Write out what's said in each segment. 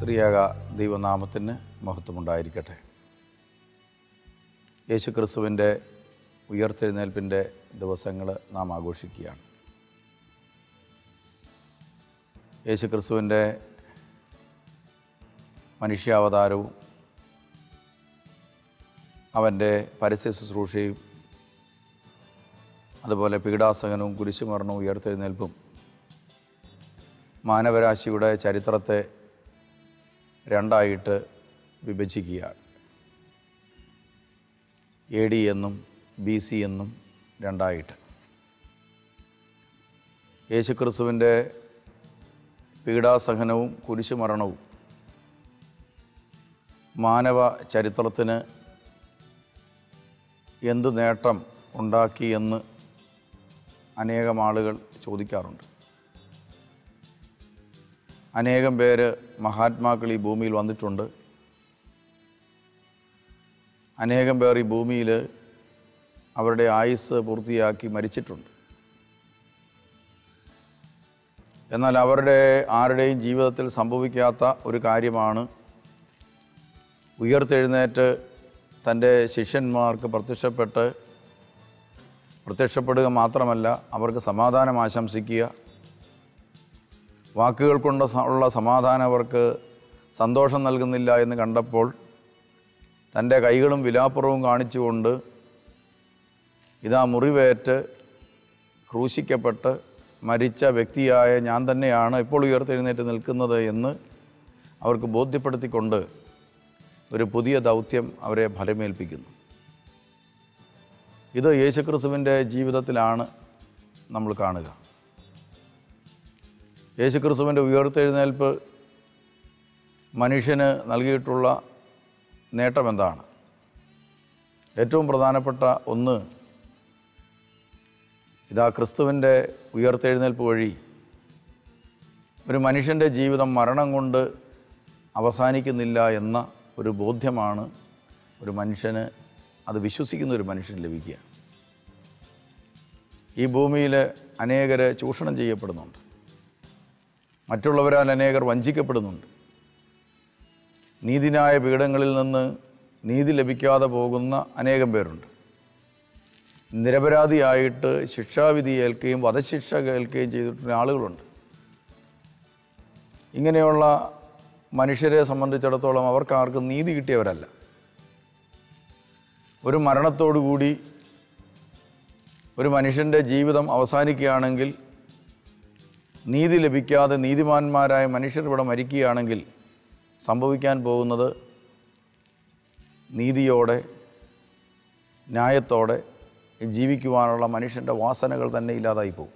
ത്രിയേക ദൈവനാമത്തിന് മഹത്വമുണ്ടായിരിക്കട്ടെ യേശു ക്രിസ്തുവിൻ്റെ ഉയർത്തെഴുന്നേൽപ്പിൻ്റെ ദിവസങ്ങൾ നാം ആഘോഷിക്കുകയാണ് യേശു ക്രിസ്തുവിൻ്റെ മനുഷ്യാവതാരവും അവൻ്റെ പരസ്യ ശുശ്രൂഷയും അതുപോലെ പീഡാസഹനവും കുരിശുമരണവും ഉയർത്തെഴുന്നേൽപ്പും മാനവരാശിയുടെ ചരിത്രത്തെ രണ്ടായിട്ട് വിഭജിക്കുകയാണ് എ ഡി എന്നും ബി സി എന്നും രണ്ടായിട്ട് യേശുക്രിസ്തുവിൻ്റെ പീഡാസഹനവും കുരിശുമരണവും മാനവ ചരിത്രത്തിന് എന്ത് നേട്ടം ഉണ്ടാക്കി എന്ന് അനേകം ആളുകൾ ചോദിക്കാറുണ്ട് അനേകം പേര് മഹാത്മാക്കൾ ഈ ഭൂമിയിൽ വന്നിട്ടുണ്ട് അനേകം പേർ ഈ ഭൂമിയിൽ അവരുടെ ആയുസ് പൂർത്തിയാക്കി മരിച്ചിട്ടുണ്ട് എന്നാൽ അവരുടെ ആരുടെയും ജീവിതത്തിൽ സംഭവിക്കാത്ത ഒരു കാര്യമാണ് ഉയർത്തെഴുന്നേറ്റ് തൻ്റെ ശിഷ്യന്മാർക്ക് പ്രത്യക്ഷപ്പെട്ട് പ്രത്യക്ഷപ്പെടുക മാത്രമല്ല അവർക്ക് സമാധാനം ആശംസിക്കുക വാക്കുകൾ കൊണ്ട് സ- ഉള്ള സമാധാനം അവർക്ക് സന്തോഷം നൽകുന്നില്ല എന്ന് കണ്ടപ്പോൾ തൻ്റെ കൈകളും വിലാപ്പുറവും കാണിച്ചുകൊണ്ട് ഇതാ മുറിവേറ്റ് ക്രൂശിക്കപ്പെട്ട് മരിച്ച വ്യക്തിയായ ഞാൻ തന്നെയാണ് ഇപ്പോൾ ഉയർത്തെഴുന്നേറ്റ് നിൽക്കുന്നത് എന്ന് അവർക്ക് ബോധ്യപ്പെടുത്തിക്കൊണ്ട് ഒരു പുതിയ ദൗത്യം അവരെ ഫലമേൽപ്പിക്കുന്നു ഇത് യേശുക്രിസ്തുവിൻ്റെ ജീവിതത്തിലാണ് നമ്മൾ കാണുക യേശുക്രിസ്തുവിൻ്റെ ഉയർത്തെഴുന്നേൽപ്പ് മനുഷ്യന് നൽകിയിട്ടുള്ള നേട്ടം എന്താണ് ഏറ്റവും പ്രധാനപ്പെട്ട ഒന്ന് ഇതാ ക്രിസ്തുവിൻ്റെ ഉയർത്തെഴുന്നേൽപ്പ് വഴി ഒരു മനുഷ്യൻ്റെ ജീവിതം മരണം കൊണ്ട് അവസാനിക്കുന്നില്ല എന്ന ഒരു ബോധ്യമാണ് ഒരു മനുഷ്യന് അത് വിശ്വസിക്കുന്ന ഒരു മനുഷ്യന് ലഭിക്കുക ഈ ഭൂമിയിൽ അനേകർ ചൂഷണം ചെയ്യപ്പെടുന്നുണ്ട് മറ്റുള്ളവരാൽ അനേകർ വഞ്ചിക്കപ്പെടുന്നുണ്ട് നീതിന്യായ പീഠങ്ങളിൽ നിന്ന് നീതി ലഭിക്കാതെ പോകുന്ന അനേകം പേരുണ്ട് നിരപരാധിയായിട്ട് ശിക്ഷാവിധി ഏൽക്കുകയും വധശിക്ഷ കേൾക്കുകയും ചെയ്തിട്ടുള്ള ആളുകളുണ്ട് ഇങ്ങനെയുള്ള മനുഷ്യരെ സംബന്ധിച്ചിടത്തോളം അവർക്ക് ആർക്കും നീതി കിട്ടിയവരല്ല ഒരു മരണത്തോടുകൂടി ഒരു മനുഷ്യൻ്റെ ജീവിതം അവസാനിക്കുകയാണെങ്കിൽ നീതി ലഭിക്കാതെ നീതിമാന്മാരായ മനുഷ്യർ ഇവിടെ മരിക്കുകയാണെങ്കിൽ സംഭവിക്കാൻ പോകുന്നത് നീതിയോടെ ന്യായത്തോടെ ജീവിക്കുവാനുള്ള മനുഷ്യൻ്റെ വാസനകൾ തന്നെ ഇല്ലാതായി പോകും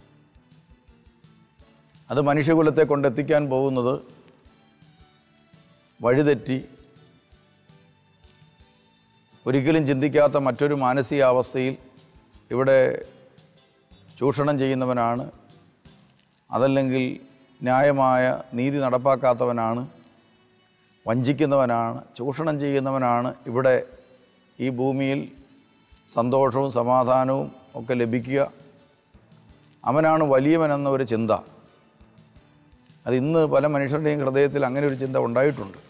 അത് മനുഷ്യകുലത്തെ കൊണ്ടെത്തിക്കാൻ പോകുന്നത് വഴിതെറ്റി ഒരിക്കലും ചിന്തിക്കാത്ത മറ്റൊരു മാനസികാവസ്ഥയിൽ ഇവിടെ ചൂഷണം ചെയ്യുന്നവനാണ് അതല്ലെങ്കിൽ ന്യായമായ നീതി നടപ്പാക്കാത്തവനാണ് വഞ്ചിക്കുന്നവനാണ് ചൂഷണം ചെയ്യുന്നവനാണ് ഇവിടെ ഈ ഭൂമിയിൽ സന്തോഷവും സമാധാനവും ഒക്കെ ലഭിക്കുക അവനാണ് വലിയവനെന്ന ഒരു ചിന്ത അത് ഇന്ന് പല മനുഷ്യരുടെയും ഹൃദയത്തിൽ അങ്ങനെ ഒരു ചിന്ത ഉണ്ടായിട്ടുണ്ട്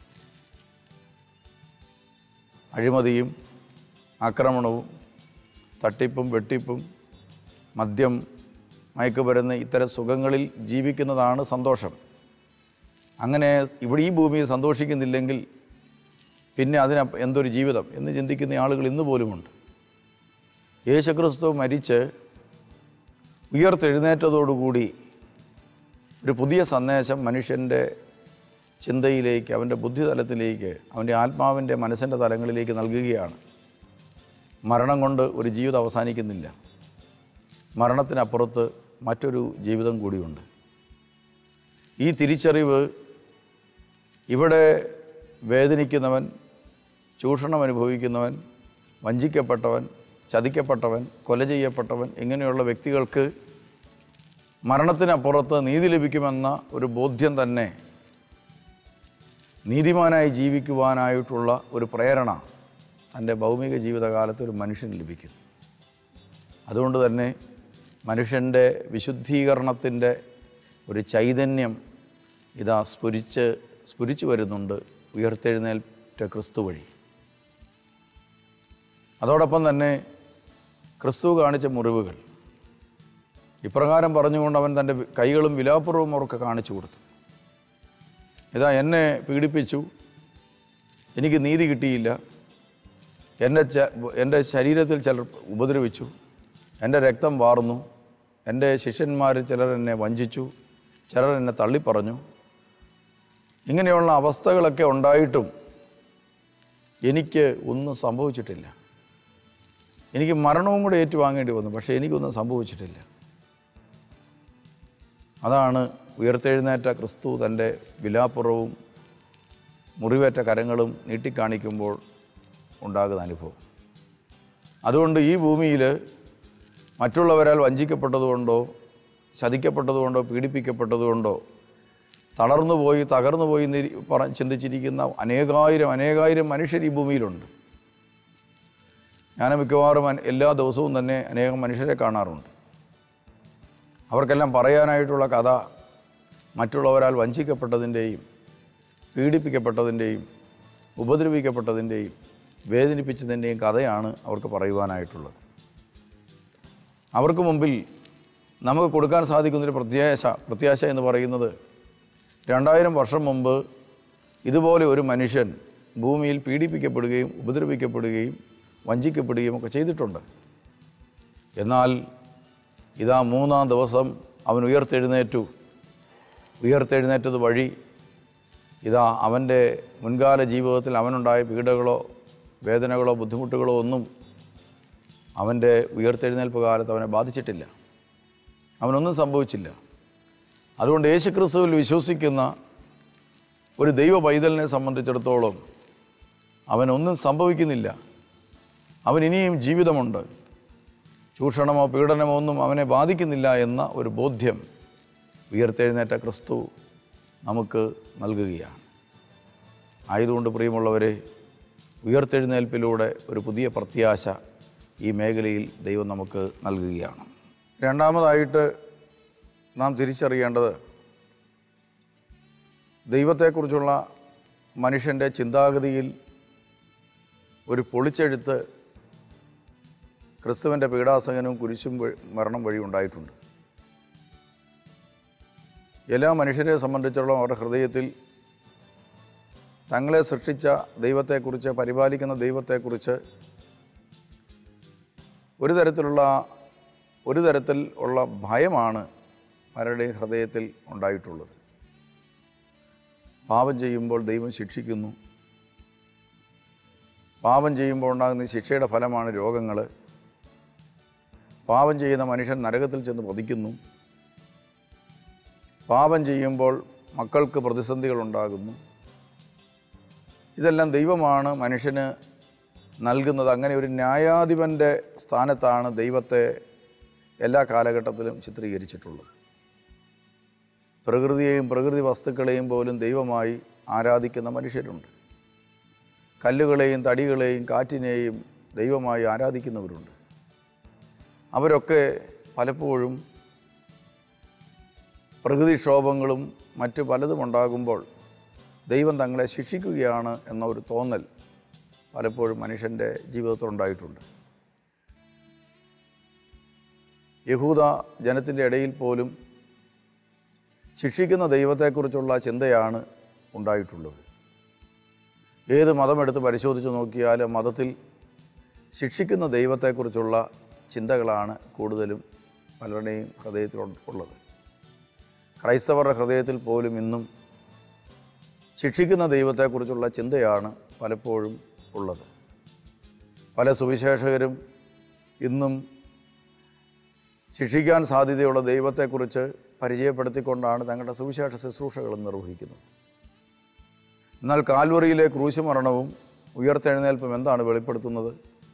അഴിമതിയും ആക്രമണവും തട്ടിപ്പും വെട്ടിപ്പും മദ്യം മയക്കുമരുന്ന് ഇത്തരം സുഖങ്ങളിൽ ജീവിക്കുന്നതാണ് സന്തോഷം അങ്ങനെ ഇവിടെ ഈ ഭൂമിയിൽ സന്തോഷിക്കുന്നില്ലെങ്കിൽ പിന്നെ അതിന് എന്തൊരു ജീവിതം എന്ന് ചിന്തിക്കുന്ന ആളുകൾ ഇന്ന് പോലുമുണ്ട് യേശുക്രിസ്തു മരിച്ച് ഉയർത്തെഴുന്നേറ്റതോടുകൂടി ഒരു പുതിയ സന്ദേശം മനുഷ്യൻ്റെ ചിന്തയിലേക്ക് അവൻ്റെ ബുദ്ധിതലത്തിലേക്ക് അവൻ്റെ ആത്മാവിൻ്റെ മനസ്സിൻ്റെ തലങ്ങളിലേക്ക് നൽകുകയാണ് മരണം കൊണ്ട് ഒരു ജീവിതം അവസാനിക്കുന്നില്ല മരണത്തിനപ്പുറത്ത് മറ്റൊരു ജീവിതം കൂടിയുണ്ട് ഈ തിരിച്ചറിവ് ഇവിടെ വേദനിക്കുന്നവൻ ചൂഷണം അനുഭവിക്കുന്നവൻ വഞ്ചിക്കപ്പെട്ടവൻ ചതിക്കപ്പെട്ടവൻ കൊല ചെയ്യപ്പെട്ടവൻ ഇങ്ങനെയുള്ള വ്യക്തികൾക്ക് മരണത്തിനപ്പുറത്ത് നീതി ലഭിക്കുമെന്ന ഒരു ബോധ്യം തന്നെ നീതിമാനായി ജീവിക്കുവാനായിട്ടുള്ള ഒരു പ്രേരണ തൻ്റെ ഭൗമിക ജീവിതകാലത്ത് ഒരു മനുഷ്യന് ലഭിക്കും അതുകൊണ്ട് തന്നെ മനുഷ്യൻ്റെ വിശുദ്ധീകരണത്തിൻ്റെ ഒരു ചൈതന്യം ഇതാ സ്ഫുരിച്ച് സ്ഫുരിച്ചു വരുന്നുണ്ട് ഉയർത്തെഴുന്നേൽറ്റ ക്രിസ്തു വഴി അതോടൊപ്പം തന്നെ ക്രിസ്തു കാണിച്ച മുറിവുകൾ ഇപ്രകാരം പറഞ്ഞുകൊണ്ട് അവൻ തൻ്റെ കൈകളും വിലാപ്പുറവും അവർക്ക് കാണിച്ചു കൊടുത്തു ഇതാ എന്നെ പീഡിപ്പിച്ചു എനിക്ക് നീതി കിട്ടിയില്ല എൻ്റെ ച എൻ്റെ ശരീരത്തിൽ ചിലർ ഉപദ്രവിച്ചു എൻ്റെ രക്തം വാർന്നു എൻ്റെ ശിഷ്യന്മാരിൽ ചിലർ എന്നെ വഞ്ചിച്ചു ചിലർ എന്നെ തള്ളിപ്പറഞ്ഞു ഇങ്ങനെയുള്ള അവസ്ഥകളൊക്കെ ഉണ്ടായിട്ടും എനിക്ക് ഒന്നും സംഭവിച്ചിട്ടില്ല എനിക്ക് മരണവും കൂടെ ഏറ്റുവാങ്ങേണ്ടി വന്നു പക്ഷേ എനിക്കൊന്നും സംഭവിച്ചിട്ടില്ല അതാണ് ഉയർത്തെഴുന്നേറ്റ ക്രിസ്തു തൻ്റെ വിലാപ്പുറവും മുറിവേറ്റ കരങ്ങളും നീട്ടിക്കാണിക്കുമ്പോൾ ഉണ്ടാകുന്ന അനുഭവം അതുകൊണ്ട് ഈ ഭൂമിയിൽ മറ്റുള്ളവരാൽ വഞ്ചിക്കപ്പെട്ടതുകൊണ്ടോ ചതിക്കപ്പെട്ടതുകൊണ്ടോ പീഡിപ്പിക്കപ്പെട്ടതുകൊണ്ടോ തളർന്നു പോയി തകർന്നു പോയി എന്നിരി- പറ ചിന്തിച്ചിരിക്കുന്ന അനേകായിരം അനേകായിരം മനുഷ്യർ ഈ ഭൂമിയിലുണ്ട് ഞാൻ മിക്കവാറും അൻ- എല്ലാ ദിവസവും തന്നെ അനേകം മനുഷ്യരെ കാണാറുണ്ട് അവർക്കെല്ലാം പറയാനായിട്ടുള്ള കഥ മറ്റുള്ളവരാൽ വഞ്ചിക്കപ്പെട്ടതിൻ്റെയും പീഡിപ്പിക്കപ്പെട്ടതിൻ്റെയും ഉപദ്രവിക്കപ്പെട്ടതിൻ്റെയും വേദനിപ്പിച്ചതിൻ്റെയും കഥയാണ് അവർക്ക് പറയുവാനായിട്ടുള്ളത് അവർക്ക് മുമ്പിൽ നമുക്ക് കൊടുക്കാൻ സാധിക്കുന്നൊരു പ്രത്യാശ പ്രത്യാശ എന്ന് പറയുന്നത് രണ്ടായിരം വർഷം മുമ്പ് ഇതുപോലെ ഒരു മനുഷ്യൻ ഭൂമിയിൽ പീഡിപ്പിക്കപ്പെടുകയും ഉപദ്രവിക്കപ്പെടുകയും വഞ്ചിക്കപ്പെടുകയും ഒക്കെ ചെയ്തിട്ടുണ്ട് എന്നാൽ ഇതാ മൂന്നാം ദിവസം അവൻ ഉയർത്തെഴുന്നേറ്റു ഉയർത്തെഴുന്നേറ്റത് വഴി ഇതാ അവൻ്റെ മുൻകാല ജീവിതത്തിൽ അവനുണ്ടായ പീഡകളോ വേദനകളോ ബുദ്ധിമുട്ടുകളോ ഒന്നും അവൻ്റെ ഉയർത്തെഴുന്നേൽപ്പ് കാലത്ത് അവനെ ബാധിച്ചിട്ടില്ല അവനൊന്നും സംഭവിച്ചില്ല അതുകൊണ്ട് യേശുക്രിസ്തുവിൽ വിശ്വസിക്കുന്ന ഒരു ദൈവ പൈതലിനെ സംബന്ധിച്ചിടത്തോളം അവനൊന്നും സംഭവിക്കുന്നില്ല അവൻ ഇനിയും ജീവിതമുണ്ട് ചൂഷണമോ പീഡനമോ ഒന്നും അവനെ ബാധിക്കുന്നില്ല എന്ന ഒരു ബോധ്യം ഉയർത്തെഴുന്നേറ്റ ക്രിസ്തു നമുക്ക് നൽകുകയാണ് ആയതുകൊണ്ട് പ്രിയമുള്ളവരെ ഉയർത്തെഴുന്നേൽപ്പിലൂടെ ഒരു പുതിയ പ്രത്യാശ ഈ മേഖലയിൽ ദൈവം നമുക്ക് നൽകുകയാണ് രണ്ടാമതായിട്ട് നാം തിരിച്ചറിയേണ്ടത് ദൈവത്തെക്കുറിച്ചുള്ള മനുഷ്യൻ്റെ ചിന്താഗതിയിൽ ഒരു പൊളിച്ചെഴുത്ത് ക്രിസ്തുവിൻ്റെ പീഡാസകനും കുരിശും വഴി മരണം വഴി ഉണ്ടായിട്ടുണ്ട് എല്ലാ മനുഷ്യരെ സംബന്ധിച്ചിടത്തോളം അവരുടെ ഹൃദയത്തിൽ തങ്ങളെ സൃഷ്ടിച്ച ദൈവത്തെക്കുറിച്ച് പരിപാലിക്കുന്ന ദൈവത്തെക്കുറിച്ച് ഒരു തരത്തിലുള്ള ഒരു തരത്തിൽ ഉള്ള ഭയമാണ് പലരുടെയും ഹൃദയത്തിൽ ഉണ്ടായിട്ടുള്ളത് പാപം ചെയ്യുമ്പോൾ ദൈവം ശിക്ഷിക്കുന്നു പാപം ചെയ്യുമ്പോൾ ഉണ്ടാകുന്ന ഈ ശിക്ഷയുടെ ഫലമാണ് രോഗങ്ങൾ പാപം ചെയ്യുന്ന മനുഷ്യൻ നരകത്തിൽ ചെന്ന് പതിക്കുന്നു പാപം ചെയ്യുമ്പോൾ മക്കൾക്ക് പ്രതിസന്ധികൾ ഉണ്ടാകുന്നു ഇതെല്ലാം ദൈവമാണ് മനുഷ്യന് നൽകുന്നത് അങ്ങനെ ഒരു ന്യായാധിപൻ്റെ സ്ഥാനത്താണ് ദൈവത്തെ എല്ലാ കാലഘട്ടത്തിലും ചിത്രീകരിച്ചിട്ടുള്ളത് പ്രകൃതിയെയും പ്രകൃതി വസ്തുക്കളെയും പോലും ദൈവമായി ആരാധിക്കുന്ന മനുഷ്യരുണ്ട് കല്ലുകളെയും തടികളെയും കാറ്റിനെയും ദൈവമായി ആരാധിക്കുന്നവരുണ്ട് അവരൊക്കെ പലപ്പോഴും പ്രകൃതിക്ഷോഭങ്ങളും മറ്റു പലതും ഉണ്ടാകുമ്പോൾ ദൈവം തങ്ങളെ ശിക്ഷിക്കുകയാണ് എന്ന ഒരു തോന്നൽ പലപ്പോഴും മനുഷ്യൻ്റെ ജീവിതത്തിലുണ്ടായിട്ടുണ്ട് യഹൂദ ജനത്തിൻ്റെ ഇടയിൽ പോലും ശിക്ഷിക്കുന്ന ദൈവത്തെക്കുറിച്ചുള്ള ചിന്തയാണ് ഉണ്ടായിട്ടുള്ളത് ഏത് മതമെടുത്ത് പരിശോധിച്ച് നോക്കിയാലും മതത്തിൽ ശിക്ഷിക്കുന്ന ദൈവത്തെക്കുറിച്ചുള്ള ചിന്തകളാണ് കൂടുതലും പലരുടെയും ഹൃദയത്തിൽ ഉള്ളത് ക്രൈസ്തവരുടെ ഹൃദയത്തിൽ പോലും ഇന്നും ശിക്ഷിക്കുന്ന ദൈവത്തെക്കുറിച്ചുള്ള ചിന്തയാണ് പലപ്പോഴും ഉള്ളത് പല സുവിശേഷകരും ഇന്നും ശിക്ഷിക്കാൻ സാധ്യതയുള്ള ദൈവത്തെക്കുറിച്ച് പരിചയപ്പെടുത്തിക്കൊണ്ടാണ് തങ്ങളുടെ സുവിശേഷ ശുശ്രൂഷകൾ നിർവഹിക്കുന്നത് എന്നാൽ കാൽവറിയിലെ ക്രൂശ് മരണവും ഉയർത്തെഴുന്നേൽപ്പും എന്താണ് വെളിപ്പെടുത്തുന്നത്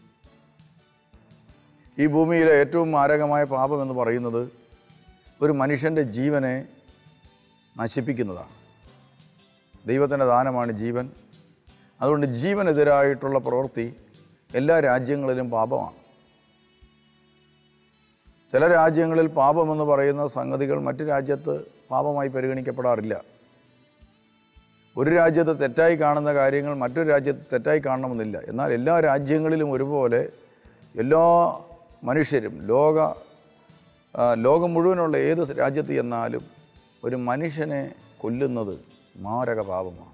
ഈ ഭൂമിയിലെ ഏറ്റവും മാരകമായ പാപം എന്ന് പറയുന്നത് ഒരു മനുഷ്യൻ്റെ ജീവനെ നശിപ്പിക്കുന്നതാണ് ദൈവത്തിൻ്റെ ദാനമാണ് ജീവൻ അതുകൊണ്ട് ജീവനെതിരായിട്ടുള്ള പ്രവൃത്തി എല്ലാ രാജ്യങ്ങളിലും പാപമാണ് ചില രാജ്യങ്ങളിൽ പാപമെന്ന് പറയുന്ന സംഗതികൾ മറ്റ് രാജ്യത്ത് പാപമായി പരിഗണിക്കപ്പെടാറില്ല ഒരു രാജ്യത്ത് തെറ്റായി കാണുന്ന കാര്യങ്ങൾ മറ്റൊരു രാജ്യത്ത് തെറ്റായി കാണണമെന്നില്ല എന്നാൽ എല്ലാ രാജ്യങ്ങളിലും ഒരുപോലെ എല്ലാ മനുഷ്യരും ലോക ആ, ലോകം മുഴുവനുള്ള ഏത് രാജ്യത്ത് ചെന്നാലും ഒരു മനുഷ്യനെ കൊല്ലുന്നത് മാരക പാപമാണ്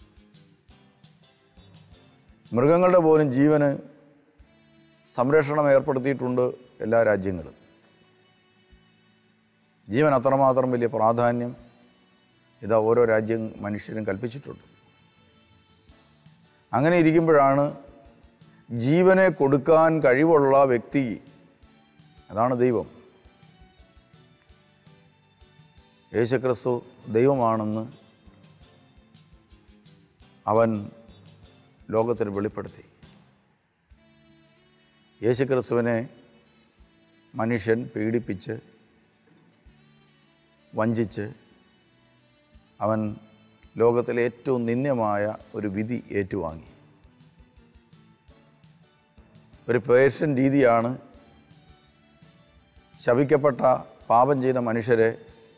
മൃഗങ്ങളുടെ പോലും ജീവന് സംരക്ഷണം ഏർപ്പെടുത്തിയിട്ടുണ്ട് എല്ലാ രാജ്യങ്ങളും ജീവൻ അത്രമാത്രം വലിയ പ്രാധാന്യം ഇതാ ഓരോ രാജ്യം മനുഷ്യരും കൽപ്പിച്ചിട്ടുണ്ട് അങ്ങനെ ഇരിക്കുമ്പോഴാണ് ജീവനെ കൊടുക്കാൻ കഴിവുള്ള വ്യക്തി അതാണ് ദൈവം യേശുക്രിസ്തു ദൈവമാണെന്ന് അവൻ ലോകത്തിന് വെളിപ്പെടുത്തി യേശുക്രിസ്തുവിനെ മനുഷ്യൻ പീഡിപ്പിച്ച് വഞ്ചിച്ച് അവൻ ലോകത്തിലെ ഏറ്റവും നിന്ദ്യമായ ഒരു വിധി ഏറ്റുവാങ്ങി ഒരു പേർഷ്യൻ രീതിയാണ് ശപിക്കപ്പെട്ട പാപം ചെയ്ത മനുഷ്യരെ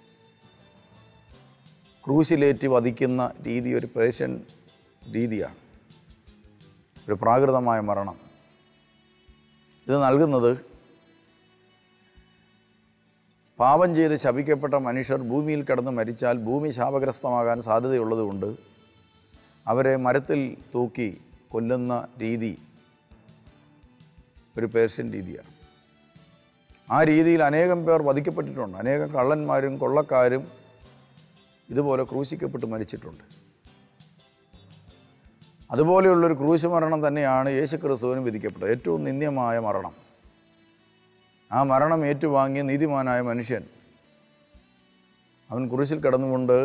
ക്രൂശിലേറ്റി വധിക്കുന്ന രീതി ഒരു പേർഷ്യൻ രീതിയാണ് ഒരു പ്രാകൃതമായ മരണം ഇത് നൽകുന്നത് പാപം ചെയ്ത് ശപിക്കപ്പെട്ട മനുഷ്യർ ഭൂമിയിൽ കിടന്ന് മരിച്ചാൽ ഭൂമി ശാപഗ്രസ്തമാകാൻ സാധ്യതയുള്ളതുകൊണ്ട് അവരെ മരത്തിൽ തൂക്കി കൊല്ലുന്ന രീതി ഒരു പേർഷ്യൻ രീതിയാണ് ആ രീതിയിൽ അനേകം പേർ വധിക്കപ്പെട്ടിട്ടുണ്ട് അനേകം കള്ളന്മാരും കൊള്ളക്കാരും ഇതുപോലെ ക്രൂശിക്കപ്പെട്ട് മരിച്ചിട്ടുണ്ട് അതുപോലെയുള്ളൊരു ക്രൂശ് മരണം തന്നെയാണ് യേശു ക്രിസ്തുവിനും വിധിക്കപ്പെട്ടത് ഏറ്റവും നിന്ദ്യമായ മരണം ആ മരണം ഏറ്റുവാങ്ങിയ നീതിമാനായ മനുഷ്യൻ അവൻ കുരിശിൽ കിടന്നുകൊണ്ട്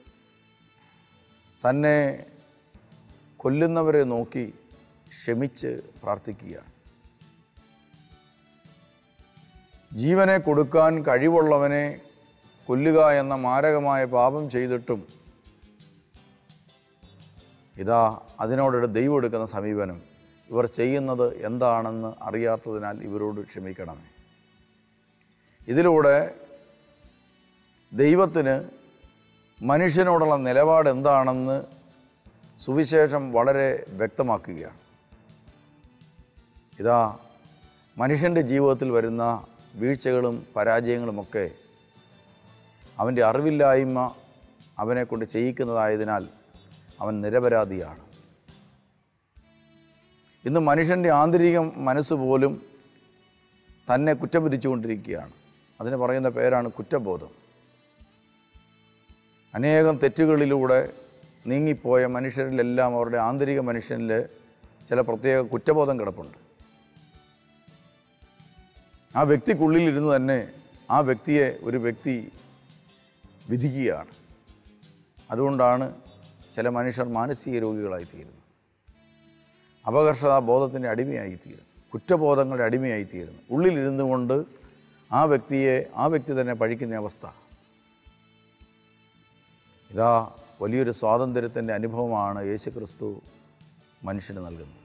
തന്നെ കൊല്ലുന്നവരെ നോക്കി ക്ഷമിച്ച് പ്രാർത്ഥിക്കുകയാണ് ജീവനെ കൊടുക്കാൻ കഴിവുള്ളവനെ കൊല്ലുക എന്ന മാരകമായ പാപം ചെയ്തിട്ടും ഇതാ അതിനോടൊരു ദൈവം എടുക്കുന്ന സമീപനം ഇവർ ചെയ്യുന്നത് എന്താണെന്ന് അറിയാത്തതിനാൽ ഇവരോട് ക്ഷമിക്കണമേ ഇതിലൂടെ ദൈവത്തിന് മനുഷ്യനോടുള്ള നിലപാട് എന്താണെന്ന് സുവിശേഷം വളരെ വ്യക്തമാക്കുകയാണ് ഇതാ മനുഷ്യൻ്റെ ജീവിതത്തിൽ വരുന്ന വീഴ്ചകളും പരാജയങ്ങളുമൊക്കെ അവൻ്റെ അറിവില്ലായ്മ അവനെ കൊണ്ട് ചെയ്യിക്കുന്നതായതിനാൽ അവൻ നിരപരാധിയാണ് ഇന്ന് മനുഷ്യൻ്റെ ആന്തരിക മനസ്സ് പോലും തന്നെ കുറ്റം വിധിച്ചുകൊണ്ടിരിക്കുകയാണ് അതിന് പറയുന്ന പേരാണ് കുറ്റബോധം അനേകം തെറ്റുകളിലൂടെ നീങ്ങിപ്പോയ മനുഷ്യരിലെല്ലാം അവരുടെ ആന്തരിക മനുഷ്യനിൽ ചില പ്രത്യേക കുറ്റബോധം കിടപ്പുണ്ട് ആ വ്യക്തിക്കുള്ളിലിരുന്ന് തന്നെ ആ വ്യക്തിയെ ഒരു വ്യക്തി വിധിക്കുകയാണ് അതുകൊണ്ടാണ് ചില മനുഷ്യർ മാനസിക രോഗികളായിത്തീരുന്നത് അപകർഷതാ ബോധത്തിൻ്റെ അടിമയായിത്തീരുന്നു കുറ്റബോധങ്ങളുടെ അടിമയായിത്തീരുന്നു ഉള്ളിലിരുന്നു കൊണ്ട് ആ വ്യക്തിയെ ആ വ്യക്തി തന്നെ പഴിക്കുന്ന അവസ്ഥ ഇതാ വലിയൊരു സ്വാതന്ത്ര്യത്തിൻ്റെ അനുഭവമാണ് യേശു ക്രിസ്തു മനുഷ്യന് നൽകുന്നത്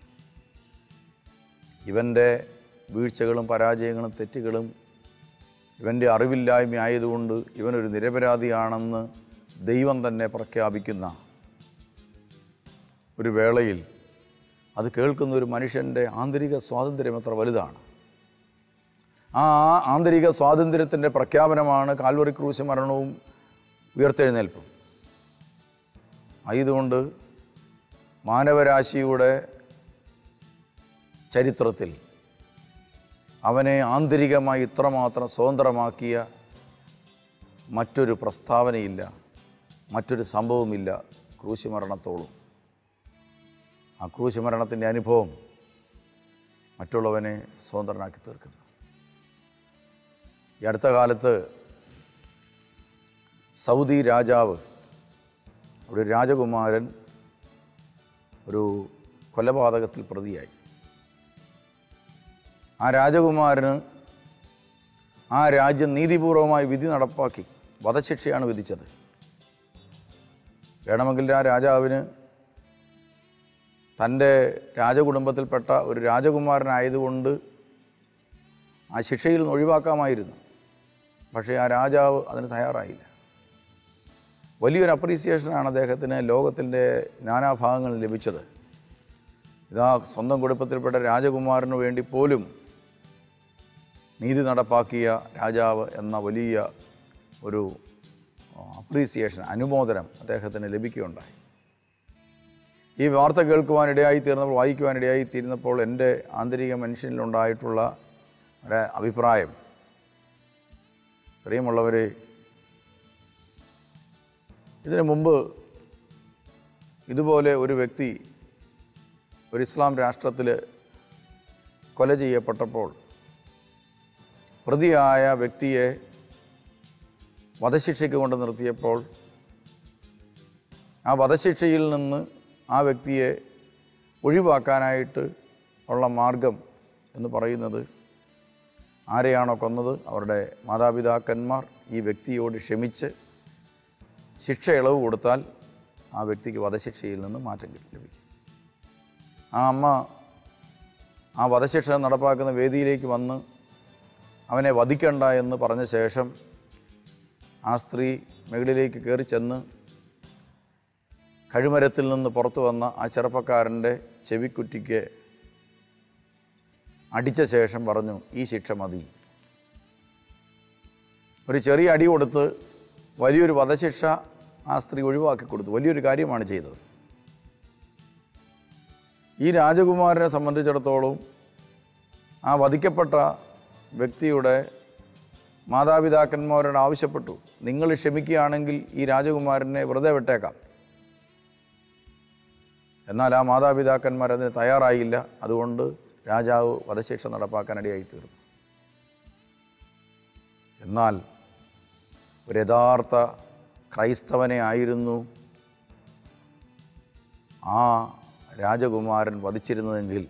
ഇവൻ്റെ വീഴ്ചകളും പരാജയങ്ങളും തെറ്റുകളും ഇവൻ്റെ അറിവില്ലായ്മ ആയതുകൊണ്ട് ഇവനൊരു നിരപരാധിയാണെന്ന് ദൈവം തന്നെ പ്രഖ്യാപിക്കുന്ന ഒരു വേളയിൽ അത് കേൾക്കുന്ന ഒരു മനുഷ്യൻ്റെ ആന്തരിക സ്വാതന്ത്ര്യം എത്ര വലുതാണ് ആ ആന്തരിക സ്വാതന്ത്ര്യത്തിൻ്റെ പ്രഖ്യാപനമാണ് കാൽവറി ക്രൂശ് മരണവും ഉയർത്തെഴുന്നേൽപ്പും ആയതുകൊണ്ട് മാനവരാശിയുടെ ചരിത്രത്തിൽ അവനെ ആന്തരികമായി ഇത്രമാത്രം സ്വതന്ത്രമാക്കിയ മറ്റൊരു പ്രസ്താവനയില്ല മറ്റൊരു സംഭവമില്ല ക്രൂശ് മരണത്തോളം ആ ക്രൂശ് മരണത്തിൻ്റെ അനുഭവം മറ്റുള്ളവനെ സ്വതന്ത്രനാക്കി തീർക്കുന്നു ഈ അടുത്ത കാലത്ത് സൗദി രാജാവ് ഒരു രാജകുമാരൻ ഒരു കൊലപാതകത്തിൽ പ്രതിയായി ആ രാജകുമാരന് ആ രാജ്യം നീതിപൂർവമായി വിധി നടപ്പാക്കി വധശിക്ഷയാണ് വിധിച്ചത് വേണമെങ്കിൽ ആ രാജാവിന് തൻ്റെ രാജകുടുംബത്തിൽപ്പെട്ട ഒരു രാജകുമാരനായതുകൊണ്ട് ആ ശിക്ഷയിൽ നിന്ന് ഒഴിവാക്കാമായിരുന്നു പക്ഷേ ആ രാജാവ് അതിന് തയ്യാറായില്ല വലിയൊരു അപ്രീസിയേഷനാണ് അദ്ദേഹത്തിന് ലോകത്തിൻ്റെ നാനാഭാഗങ്ങളിൽ ലഭിച്ചത് ഇതാ സ്വന്തം കുടുംബത്തിൽപ്പെട്ട രാജകുമാരന് വേണ്ടി പോലും നീതി നടപ്പാക്കിയ രാജാവ് എന്ന വലിയ ഒരു അപ്രീസിയേഷൻ അനുമോദനം അദ്ദേഹത്തിന് ലഭിക്കുകയുണ്ടായി ഈ വാർത്ത കേൾക്കുവാനിടയായി തീർന്നപ്പോൾ വായിക്കുവാനിടയായി തീർന്നപ്പോൾ എൻ്റെ ആന്തരിക മനുഷ്യനിലുണ്ടായിട്ടുള്ള ഒരു അഭിപ്രായം പ്രിയമുള്ളവരെ ഇതിനു മുമ്പ് ഇതുപോലെ ഒരു വ്യക്തി ഒരു ഇസ്ലാം രാഷ്ട്രത്തിൽ കൊല ചെയ്യപ്പെട്ടപ്പോൾ പ്രതിയായ വ്യക്തിയെ വധശിക്ഷയ്ക്ക് കൊണ്ട് നിർത്തിയപ്പോൾ ആ വധശിക്ഷയിൽ നിന്ന് ആ വ്യക്തിയെ ഒഴിവാക്കാനായിട്ട് ഉള്ള മാർഗം എന്ന് പറയുന്നത് ആരെയാണോ കൊന്നത് അവരുടെ മാതാപിതാക്കന്മാർ ഈ വ്യക്തിയോട് ക്ഷമിച്ച് ശിക്ഷ ഇളവ് കൊടുത്താൽ ആ വ്യക്തിക്ക് വധശിക്ഷയിൽ നിന്ന് മാറ്റം ലഭിക്കും ആ അമ്മ ആ വധശിക്ഷ നടപ്പാക്കുന്ന വേദിയിലേക്ക് വന്ന് അവനെ വധിക്കണ്ട എന്ന് പറഞ്ഞ ശേഷം ആ സ്ത്രീ മുകളിലേക്ക് കയറി ചെന്ന് കഴുമരത്തിൽ നിന്ന് പുറത്തു വന്ന ആ ചെറുപ്പക്കാരൻ്റെ ചെവിക്കുറ്റിക്ക് അടിച്ച ശേഷം പറഞ്ഞു ഈ ശിക്ഷ മതി ഒരു ചെറിയ അടി കൊടുത്ത് വലിയൊരു വധശിക്ഷ ആ സ്ത്രീ ഒഴിവാക്കി കൊടുത്തു വലിയൊരു കാര്യമാണ് ചെയ്തത് ഈ രാജകുമാരനെ സംബന്ധിച്ചിടത്തോളം ആ വധിക്കപ്പെട്ട വ്യക്തിയുടെ മാതാപിതാക്കന്മാരോട് ആവശ്യപ്പെട്ടു നിങ്ങൾ ക്ഷമിക്കുകയാണെങ്കിൽ ഈ രാജകുമാരനെ വെറുതെ വിട്ടേക്കാം എന്നാൽ ആ മാതാപിതാക്കന്മാർ അതിന് തയ്യാറായില്ല അതുകൊണ്ട് രാജാവ് വധശിക്ഷ നടപ്പാക്കാനിടയായി തീർന്നു എന്നാൽ ഒരു യഥാർത്ഥ ക്രൈസ്തവനെ ആയിരുന്നു ആ രാജകുമാരൻ വധിച്ചിരുന്നതെങ്കിൽ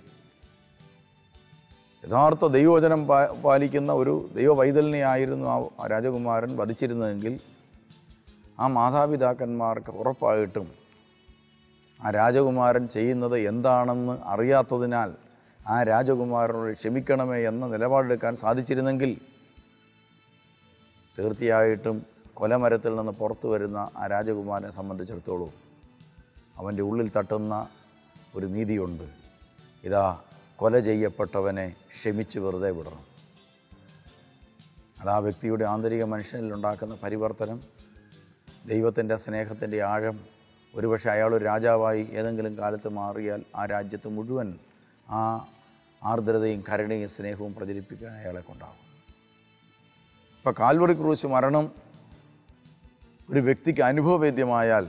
യഥാർത്ഥ ദൈവവചനം പാ പാലിക്കുന്ന ഒരു ദൈവവൈതലിനെ ആയിരുന്നു ആ രാജകുമാരൻ വധിച്ചിരുന്നതെങ്കിൽ ആ മാതാപിതാക്കന്മാർക്ക് ഉറപ്പായിട്ടും ആ രാജകുമാരൻ ചെയ്യുന്നത് എന്താണെന്ന് അറിയാത്തതിനാൽ ആ രാജകുമാരനോട് ക്ഷമിക്കണമേ എന്ന നിലപാടെടുക്കാൻ സാധിച്ചിരുന്നെങ്കിൽ തീർച്ചയായിട്ടും കൊലമരത്തിൽ നിന്ന് പുറത്തു വരുന്ന ആ രാജകുമാരനെ സംബന്ധിച്ചിടത്തോളം അവൻ്റെ ഉള്ളിൽ തട്ടുന്ന ഒരു നീതിയുണ്ട് ഇതാ കൊല ചെയ്യപ്പെട്ടവനെ ക്ഷമിച്ച് വെറുതെ വിടണം അത് ആ വ്യക്തിയുടെ ആന്തരിക മനുഷ്യനിൽ ഉണ്ടാക്കുന്ന പരിവർത്തനം ദൈവത്തിൻ്റെ സ്നേഹത്തിൻ്റെ ആഴം ഒരുപക്ഷെ അയാളൊരു രാജാവായി ഏതെങ്കിലും കാലത്ത് മാറിയാൽ ആ രാജ്യത്ത് മുഴുവൻ ആ ആർദ്രതയും കരുണയും സ്നേഹവും പ്രചരിപ്പിക്കാൻ അയാളെ കൊണ്ടാവും ഇപ്പം കാൽവറി ക്രൂശ് മരണം ഒരു വ്യക്തിക്ക് അനുഭവവേദ്യമായാൽ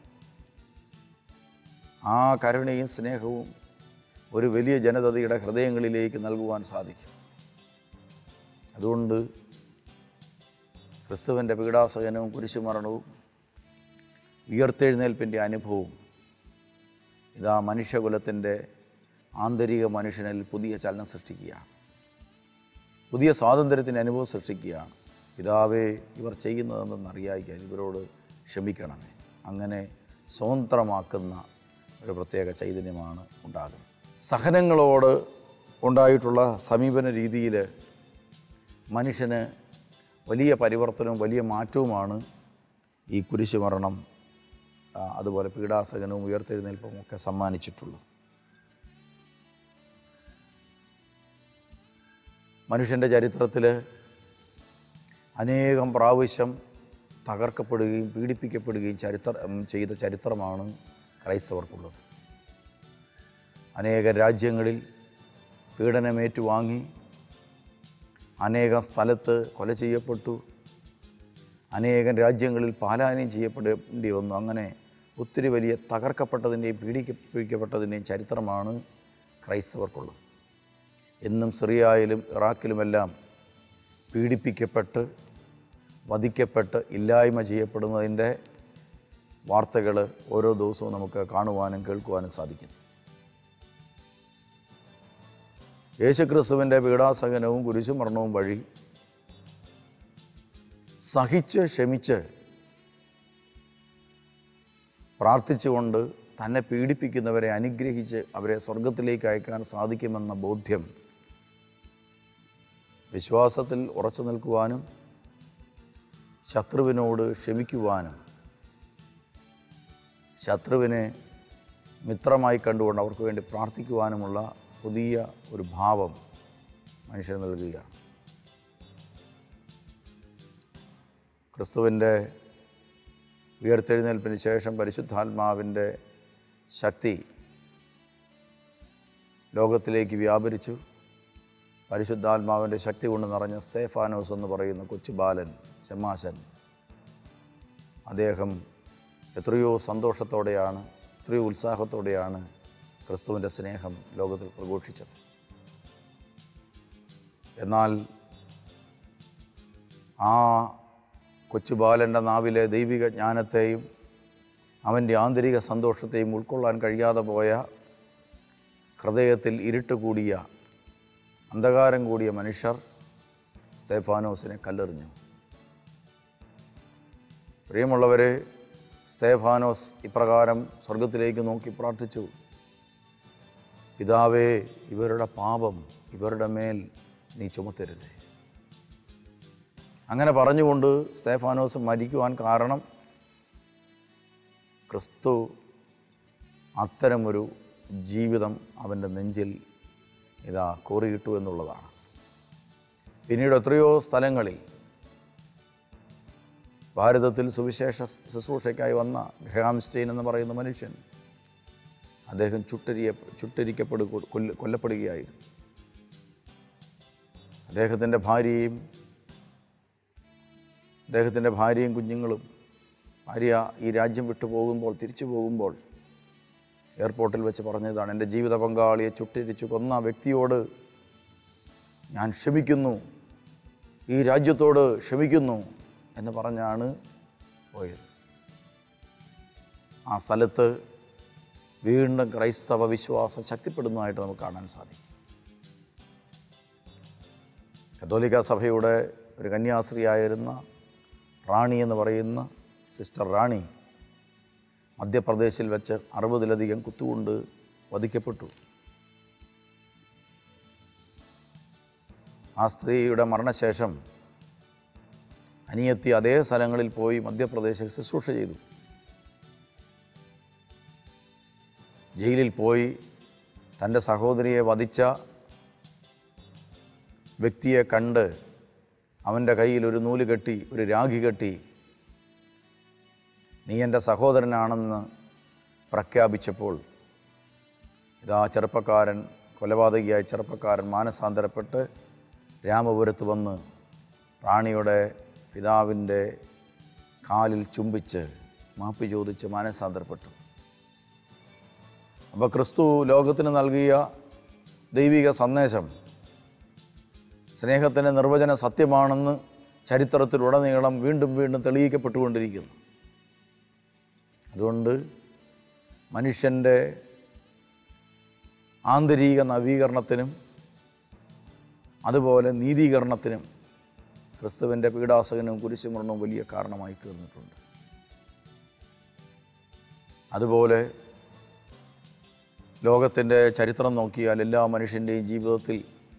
ആ കരുണയും സ്നേഹവും ഒരു വലിയ ജനതയുടെ ഹൃദയങ്ങളിലേക്ക് നൽകുവാൻ സാധിക്കും അതുകൊണ്ട് ക്രിസ്തുവിൻ്റെ പീഡാസകനവും കുരിശുമരണവും ഉയർത്തെഴുന്നേൽപ്പിൻ്റെ അനുഭവവും ഇതാ മനുഷ്യകുലത്തിൻ്റെ ആന്തരിക മനുഷ്യനിൽ പുതിയ ചലനം സൃഷ്ടിക്കുകയാണ് പുതിയ സ്വാതന്ത്ര്യത്തിൻ്റെ അനുഭവം സൃഷ്ടിക്കുകയാണ് പിതാവേ ഇവർ ചെയ്യുന്നതെന്ന് അറിയായിക്കാൻ ഇവരോട് ക്ഷമിക്കണമേ അങ്ങനെ സ്വതന്ത്രമാക്കുന്ന ഒരു പ്രത്യേക ചൈതന്യമാണ് ഉണ്ടാകുന്നത് സഹനങ്ങളോട് ഉണ്ടായിട്ടുള്ള സമീപന രീതിയിൽ മനുഷ്യന് വലിയ പരിവർത്തനവും വലിയ മാറ്റവുമാണ് ഈ കുരിശുമരണം ആ, അതുപോലെ പീഡാസകനവും ഉയർത്തെഴുന്നേൽപ്പും ഒക്കെ സമ്മാനിച്ചിട്ടുള്ളത് മനുഷ്യൻ്റെ ചരിത്രത്തിൽ അനേകം പ്രാവശ്യം തകർക്കപ്പെടുകയും പീഡിപ്പിക്കപ്പെടുകയും ചരിത്ര ഉം, ചെയ്ത ചരിത്രമാണ് ക്രൈസ്തവർക്കുള്ളത് അനേക രാജ്യങ്ങളിൽ പീഡനമേറ്റുവാങ്ങി അനേകം സ്ഥലത്ത് കൊല ചെയ്യപ്പെട്ടു അനേകം രാജ്യങ്ങളിൽ പാലായനം ചെയ്യപ്പെടേണ്ടി വന്നു അങ്ങനെ ഒത്തിരി വലിയ തകർക്കപ്പെട്ടതിൻ്റെയും പീഡിപ്പിക്കപ്പെട്ടതിൻ്റെയും ചരിത്രമാണ് ക്രൈസ്തവർക്കുള്ളത് എന്നും സിറിയയിലും ഇറാഖിലുമെല്ലാം പീഡിപ്പിക്കപ്പെട്ട് വധിക്കപ്പെട്ട് ഇല്ലായ്മ ചെയ്യപ്പെടുന്നതിൻ്റെ വാർത്തകൾ ഓരോ ദിവസവും നമുക്ക് കാണുവാനും കേൾക്കുവാനും സാധിക്കും യേശുക്രിസ്തുവിൻ്റെ പീഡാസഹനവും കുരിശുമരണവും വഴി സഹിച്ച് ക്ഷമിച്ച് പ്രാർത്ഥിച്ചുകൊണ്ട് തന്നെ പീഡിപ്പിക്കുന്നവരെ അനുഗ്രഹിച്ച് അവരെ സ്വർഗത്തിലേക്ക് അയക്കാൻ സാധിക്കുമെന്ന ബോധ്യം വിശ്വാസത്തിൽ ഉറച്ചു നിൽക്കുവാനും ശത്രുവിനോട് ക്ഷമിക്കുവാനും ശത്രുവിനെ മിത്രമായി കണ്ടുകൊണ്ട് അവർക്ക് വേണ്ടി പ്രാർത്ഥിക്കുവാനുമുള്ള പുതിയ ഒരു ഭാവം മനുഷ്യന് നൽകുകയാണ് ക്രിസ്തുവിൻ്റെ ഉയർത്തെഴുന്നേൽപ്പിന് ശേഷം പരിശുദ്ധാത്മാവിൻ്റെ ശക്തി ലോകത്തിലേക്ക് വ്യാപരിച്ചു പരിശുദ്ധാത്മാവിൻ്റെ ശക്തി കൊണ്ട് നിറഞ്ഞ സ്തേഫാനോസ് എന്ന് പറയുന്ന കൊച്ചു ബാലൻ ചെമ്മാശൻ അദ്ദേഹം എത്രയോ സന്തോഷത്തോടെയാണ് എത്രയോ ഉത്സാഹത്തോടെയാണ് ക്രിസ്തുവിൻ്റെ സ്നേഹം ലോകത്തിൽ പ്രഘോഷിച്ചത് എന്നാൽ ആ കൊച്ചു ബാലൻ്റെ നാവിലെ ദൈവിക ജ്ഞാനത്തെയും അവൻ്റെ ആന്തരിക സന്തോഷത്തെയും ഉൾക്കൊള്ളാൻ കഴിയാതെ പോയ ഹൃദയത്തിൽ ഇരുട്ട് കൂടിയ അന്ധകാരം കൂടിയ മനുഷ്യർ സ്തേഫാനോസിനെ കല്ലെറിഞ്ഞു പ്രിയമുള്ളവരെ സ്തേഫാനോസ് ഇപ്രകാരം സ്വർഗത്തിലേക്ക് നോക്കി പ്രാർത്ഥിച്ചു പിതാവേ ഇവരുടെ പാപം ഇവരുടെ മേൽ നീ ചുമത്തരുത് അങ്ങനെ പറഞ്ഞുകൊണ്ട് സ്തേഫാനോസ് മരിക്കുവാൻ കാരണം ക്രിസ്തു അത്തരമൊരു ജീവിതം അവൻ്റെ നെഞ്ചിൽ ഇതാ കോറിയിട്ടു എന്നുള്ളതാണ് പിന്നീട് എത്രയോ സ്ഥലങ്ങളിൽ ഭാരതത്തിൽ സുവിശേഷ ശുശ്രൂഷയ്ക്കായി വന്ന ഗ്രഹാംസ്റ്റെയിൻ എന്ന് പറയുന്ന മനുഷ്യൻ അദ്ദേഹം ചുട്ടരിയ ചുട്ടരിക്കപ്പെടു കൊല്ല കൊല്ലപ്പെടുകയായിരുന്നു അദ്ദേഹത്തിൻ്റെ ഭാര്യയും അദ്ദേഹത്തിൻ്റെ ഭാര്യയും കുഞ്ഞുങ്ങളും ഭാര്യ ഈ രാജ്യം വിട്ടു പോകുമ്പോൾ തിരിച്ചു പോകുമ്പോൾ എയർപോർട്ടിൽ വെച്ച് പറഞ്ഞതാണ് എൻ്റെ ജീവിത പങ്കാളിയെ ചുട്ടിരിച്ചു കൊന്ന വ്യക്തിയോട് ഞാൻ ക്ഷമിക്കുന്നു ഈ രാജ്യത്തോട് ക്ഷമിക്കുന്നു എന്ന് പറഞ്ഞാണ് പോയത് ആ സ്ഥലത്ത് വീണ്ടും ക്രൈസ്തവ വിശ്വാസം ശക്തിപ്പെടുന്നതായിട്ട് നമുക്ക് കാണാൻ സാധിക്കും കത്തോലിക്ക സഭയുടെ ഒരു കന്യാസ്ത്രീയായിരുന്ന റാണി എന്ന് പറയുന്ന സിസ്റ്റർ റാണി മധ്യപ്രദേശിൽ വെച്ച് അറുപതിലധികം കുത്തുകൊണ്ട് വധിക്കപ്പെട്ടു ആ സ്ത്രീയുടെ മരണശേഷം അനിയത്തി അതേ സ്ഥലങ്ങളിൽ പോയി മധ്യപ്രദേശിൽ ശുശ്രൂഷ ചെയ്തു ജയിലിൽ പോയി തൻ്റെ സഹോദരിയെ വധിച്ച വ്യക്തിയെ കണ്ട് അവൻ്റെ കയ്യിൽ ഒരു നൂല് കെട്ടി ഒരു രാഖി കെട്ടി നീ എൻ്റെ സഹോദരനാണെന്ന് പ്രഖ്യാപിച്ചപ്പോൾ ഇതാ ചെറുപ്പക്കാരൻ കൊലപാതകിയായ ചെറുപ്പക്കാരൻ മാനസാന്തരപ്പെട്ട് രാമപുരത്ത് വന്ന് റാണിയുടെ പിതാവിൻ്റെ കാലിൽ ചുംബിച്ച് മാപ്പി ചോദിച്ച് മാനസാന്തരപ്പെട്ടു അപ്പോൾ ക്രിസ്തു ലോകത്തിന് നൽകിയ ദൈവിക സന്ദേശം സ്നേഹത്തിൻ്റെ നിർവചന സത്യമാണെന്ന് ചരിത്രത്തിലുടനീളം വീണ്ടും വീണ്ടും തെളിയിക്കപ്പെട്ടുകൊണ്ടിരിക്കുന്നു അതുകൊണ്ട് മനുഷ്യൻ്റെ ആന്തരിക നവീകരണത്തിനും അതുപോലെ നീതീകരണത്തിനും ക്രിസ്തുവിൻ്റെ പീഡാസകനും കുരിശുമരണവും വലിയ കാരണമായി തീർന്നിട്ടുണ്ട് അതുപോലെ ലോകത്തിൻ്റെ ചരിത്രം നോക്കിയാൽ എല്ലാ മനുഷ്യൻ്റെയും ജീവിതത്തിൽ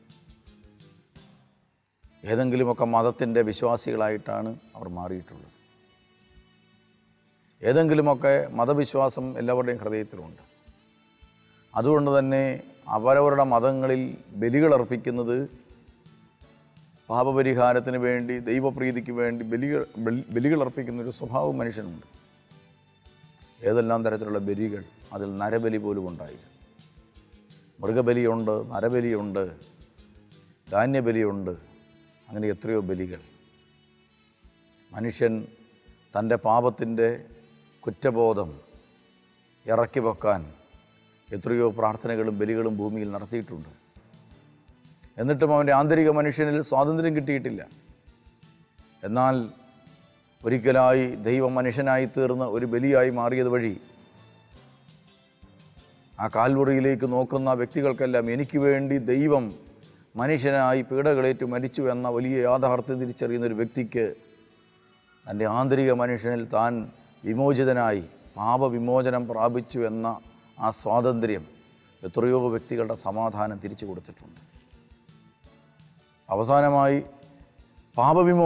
ഏതെങ്കിലുമൊക്കെ മതത്തിൻ്റെ വിശ്വാസികളായിട്ടാണ് അവർ മാറിയിട്ടുള്ളത് ഏതെങ്കിലുമൊക്കെ മതവിശ്വാസം എല്ലാവരുടെയും ഹൃദയത്തിലുണ്ട് അതുകൊണ്ട് തന്നെ അവരവരുടെ മതങ്ങളിൽ ബലികൾ അർപ്പിക്കുന്നത് പാപപരിഹാരത്തിന് വേണ്ടി ദൈവപ്രീതിക്ക് വേണ്ടി ബലികൾ ബലി- ബലികൾ അർപ്പിക്കുന്ന ഒരു സ്വഭാവം മനുഷ്യനുണ്ട് ഏതെല്ലാം തരത്തിലുള്ള ബലികൾ അതിൽ നരബലി പോലും ഉണ്ടായിരുന്നു മൃഗബലിയുണ്ട് നരബലിയുണ്ട് ധാന്യബലിയുണ്ട് അങ്ങനെ എത്രയോ ബലികൾ മനുഷ്യൻ തൻ്റെ പാപത്തിൻ്റെ കുറ്റബോധം ഇറക്കി വെക്കാൻ എത്രയോ പ്രാർത്ഥനകളും ബലികളും ഭൂമിയിൽ നടത്തിയിട്ടുണ്ട് എന്നിട്ടും അവൻ്റെ ആന്തരിക മനുഷ്യനിൽ സ്വാതന്ത്ര്യം കിട്ടിയിട്ടില്ല എന്നാൽ ഒരിക്കലായി ദൈവം മനുഷ്യനായി തീർന്ന ഒരു ബലിയായി മാറിയത് വഴി ആ കാൽവറിയിലേക്ക് നോക്കുന്ന വ്യക്തികൾക്കെല്ലാം എനിക്ക് വേണ്ടി ദൈവം മനുഷ്യനായി പീഡകളേറ്റ് മരിച്ചു എന്ന വലിയ യാഥാർത്ഥ്യം തിരിച്ചറിയുന്ന ഒരു വ്യക്തിക്ക് തൻ്റെ ആന്തരിക മനുഷ്യനിൽ താൻ വിമോചിതനായി പാപവിമോചനം പ്രാപിച്ചു എന്ന ആ സ്വാതന്ത്ര്യം എത്രയോ വ്യക്തികളുടെ സമാധാനം തിരിച്ചു കൊടുത്തിട്ടുണ്ട് അവസാനമായി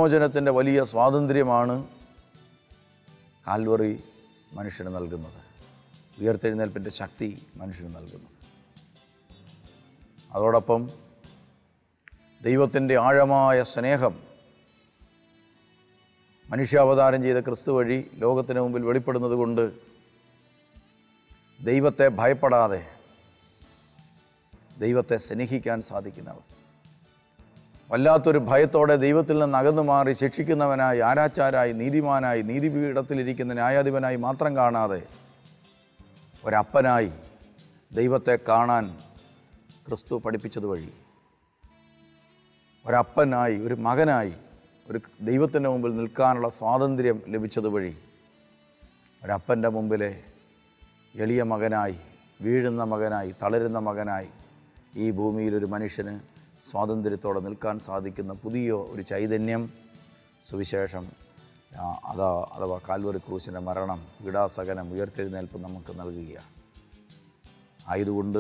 പാപവിമോചനത്തിൻ്റെ വലിയ സ്വാതന്ത്ര്യമാണ് കാൽവറി മനുഷ്യന് നൽകുന്നത് ഉയർത്തെഴുന്നേൽപ്പിൻ്റെ ശക്തി മനുഷ്യന് നൽകുന്നത് അതോടൊപ്പം ദൈവത്തിൻ്റെ ആഴമായ സ്നേഹം മനുഷ്യാവതാരം ചെയ്ത ക്രിസ്തു വഴി ലോകത്തിന് മുമ്പിൽ വെളിപ്പെടുന്നത് കൊണ്ട് ദൈവത്തെ ഭയപ്പെടാതെ ദൈവത്തെ സ്നേഹിക്കാൻ സാധിക്കുന്ന അവസ്ഥ വല്ലാത്തൊരു ഭയത്തോടെ ദൈവത്തിൽ നിന്ന് അകന്നു മാറി ശിക്ഷിക്കുന്നവനായി ആരാച്ചാരായി നീതിമാനായി നീതിപീഠത്തിലിരിക്കുന്ന ന്യായാധിപനായി മാത്രം കാണാതെ ഒരപ്പനായി ദൈവത്തെ കാണാൻ ക്രിസ്തു പഠിപ്പിച്ചത് വഴി ഒരപ്പനായി ഒരു മകനായി ഒരു ദൈവത്തിൻ്റെ മുമ്പിൽ നിൽക്കാനുള്ള സ്വാതന്ത്ര്യം ലഭിച്ചത് വഴി ഒരപ്പൻ്റെ മുമ്പിലെ എളിയ മകനായി വീഴുന്ന മകനായി തളരുന്ന മകനായി ഈ ഭൂമിയിൽ ഒരു മനുഷ്യന് സ്വാതന്ത്ര്യത്തോടെ നിൽക്കാൻ സാധിക്കുന്ന പുതിയ ഒരു ചൈതന്യം സുവിശേഷം ആ, അതാ അഥവാ കാൽവറി ക്രൂശിൻ്റെ മരണം വിടാസകനം ഉയർത്തെഴുന്നേൽപ്പ് നമുക്ക് നൽകുകയാണ് ആയതുകൊണ്ട്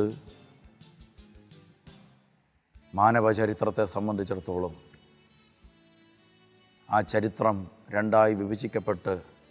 മാനവ ചരിത്രത്തെ സംബന്ധിച്ചിടത്തോളം ആ ചരിത്രം രണ്ടായി വിഭജിക്കപ്പെട്ട്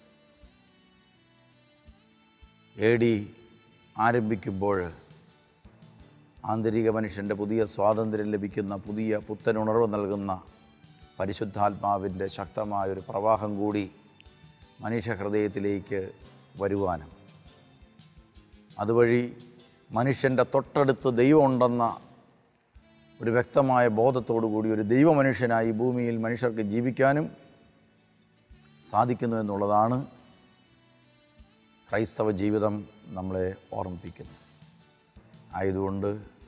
എ ഡി ആരംഭിക്കുമ്പോൾ ആന്തരിക മനുഷ്യൻ്റെ പുതിയ സ്വാതന്ത്ര്യം ലഭിക്കുന്ന പുതിയ പുത്തനുണർവ് നൽകുന്ന പരിശുദ്ധാത്മാവിൻ്റെ ശക്തമായൊരു പ്രവാഹം കൂടി മനുഷ്യഹൃദയത്തിലേക്ക് വരുവാനും അതുവഴി മനുഷ്യൻ്റെ തൊട്ടടുത്ത് ദൈവമുണ്ടെന്ന ഒരു വ്യക്തമായ ബോധത്തോടു കൂടി ഒരു ദൈവമനുഷ്യനായി ഈ ഭൂമിയിൽ മനുഷ്യർക്ക് ജീവിക്കാനും സാധിക്കുന്നു എന്നുള്ളതാണ് ക്രൈസ്തവ ജീവിതം നമ്മളെ ഓർമ്മിപ്പിക്കുന്നത് ആയതുകൊണ്ട്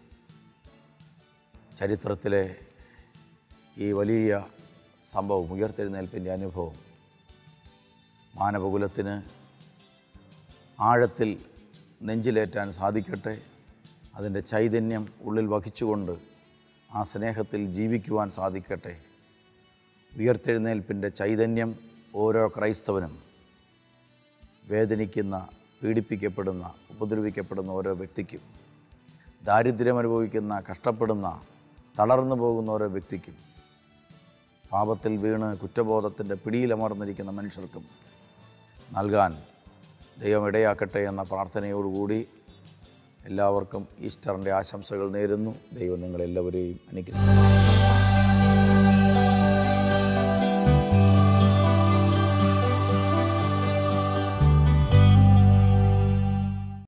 ചരിത്രത്തിലെ ഈ വലിയ സംഭവം ഉയർത്തെഴുന്നേൽപ്പിൻ്റെ അനുഭവം മാനവകുലത്തിന് ആഴത്തിൽ നെഞ്ചിലേറ്റാൻ സാധിക്കട്ടെ അതിൻ്റെ ചൈതന്യം ഉള്ളിൽ വഹിച്ചുകൊണ്ട് ആ സ്നേഹത്തിൽ ജീവിക്കുവാൻ സാധിക്കട്ടെ ഉയർത്തെഴുന്നേൽപ്പിൻ്റെ ചൈതന്യം ഓരോ ക്രൈസ്തവനും വേദനിക്കുന്ന പീഡിപ്പിക്കപ്പെടുന്ന ഉപദ്രവിക്കപ്പെടുന്ന ഓരോ വ്യക്തിക്കും ദാരിദ്ര്യം അനുഭവിക്കുന്ന കഷ്ടപ്പെടുന്ന തളർന്നു പോകുന്ന ഓരോ വ്യക്തിക്കും പാപത്തിൽ വീണ് കുറ്റബോധത്തിൻ്റെ പിടിയിലമർന്നിരിക്കുന്ന മനുഷ്യർക്കും നൽകാൻ ദൈവം ഇടയാക്കട്ടെ എന്ന പ്രാർത്ഥനയോടുകൂടി എല്ലാവർക്കും ഈസ്റ്ററിൻ്റെ ആശംസകൾ നേരുന്നു ദൈവം നിങ്ങളെല്ലാവരെയും അനുഗ്രഹിക്കും